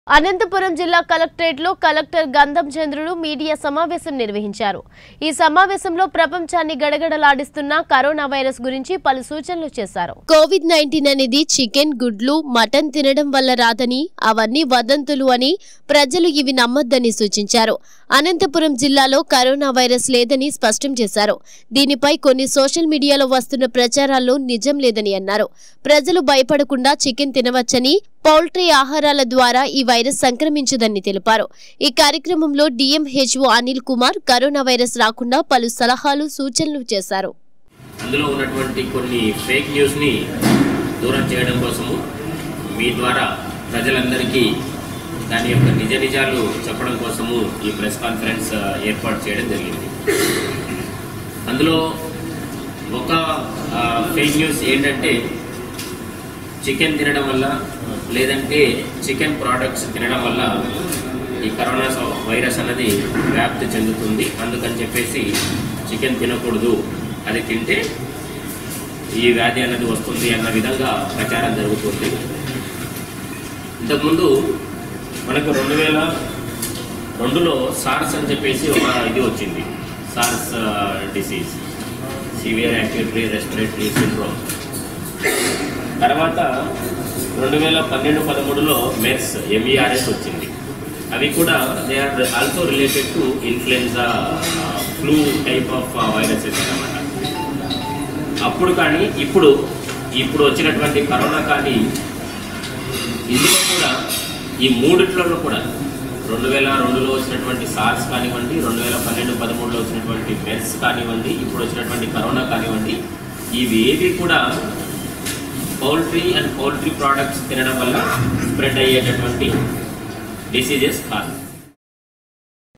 అనంతపురం జిల్లా కలెక్టరేట్లో కలెక్టర్ గంధం చంద్రుడు మీడియా సమావేశం నిర్వహించారు ఈ సమావేశంలో ప్రపంచాన్ని గడగడలాడిస్తున్న కరోనా వైరస్ గురించి పలు సూచనలు చేశారు కోవిడ్ నైన్టీన్ అనేది చికెన్ గుడ్లు మటన్ తినడం వల్ల రాదని అవన్నీ వదంతులు అని ప్రజలు ఇవి నమ్మొద్దని సూచించారు అనంతపురం జిల్లాలో కరోనా వైరస్ లేదని స్పష్టం చేశారు దీనిపై కొన్ని సోషల్ మీడియాలో వస్తున్న ప్రచారాల్లో నిజం లేదని అన్నారు ప్రజలు భయపడకుండా చికెన్ తినవచ్చని పౌల్ట్రీ ఆహారాల ద్వారా ఈ వైరస్ సంక్రమించదని తెలిపారు ఈ కార్యక్రమంలో DMHO Anil Kumar corona virus రాకుండా పలు సలహాలు సూచనలు చేశారు అందులో ఉన్నటువంటి కొన్ని ఫేక్ న్యూస్ని దూరం చేయడం కోసము మీ ద్వారా ప్రజలందరికీ దాని యొక్క నిజ నిజాలు చెప్పడం కోసము ఈ ప్రెస్ కాన్ఫరెన్స్ ఆ, ఏర్పాటు చేయడం జరిగింది అందులో ఒక ఫేక్ న్యూస్ ఏంటంటే చికెన్ తినడం వల్ల లేదంటే చికెన్ ప్రోడక్ట్స్ తినడం వల్ల ఈ కరోనా స- వైరస్ అన్నది వ్యాప్తి చెందుతుంది అందుకని చెప్పేసి చికెన్ తినకూడదు అది తింటే ఈ వ్యాధి అన్నది వస్తుంది అన్న విధంగా ప్రచారం జరుగుతుంది ఇంతకుముందు మనకు రెండు వేల రెండులో సార్స్ అని చెప్పేసి ఒక ఇది వచ్చింది SARS disease severe activity respiratory syndrome తర్వాత రెండు వేల పన్నెండు పదమూడులో మెర్స్ ఎంఈఆర్ఎస్ వచ్చింది అవి కూడా they are also related to influenza flu type of viruses అన్నమాట అప్పుడు కానీ ఇప్పుడు ఇప్పుడు వచ్చినటువంటి కరోనా కానీ ఇందులో కూడా ఈ మూడిట్లలో కూడా రెండు వేల రెండులో వచ్చినటువంటి సార్స్ కానివ్వండి రెండు వేల పన్నెండు పదమూడులో వచ్చినటువంటి మెర్స్ కానివ్వండి ఇప్పుడు వచ్చినటువంటి కరోనా కానివ్వండి ఇవి ఏవి కూడా పౌల్ట్రీ అండ్ పౌల్ట్రీ ప్రోడక్ట్స్ తినడం వల్ల స్ప్రెడ్ అయ్యేటటువంటి డిసీజెస్ కాదు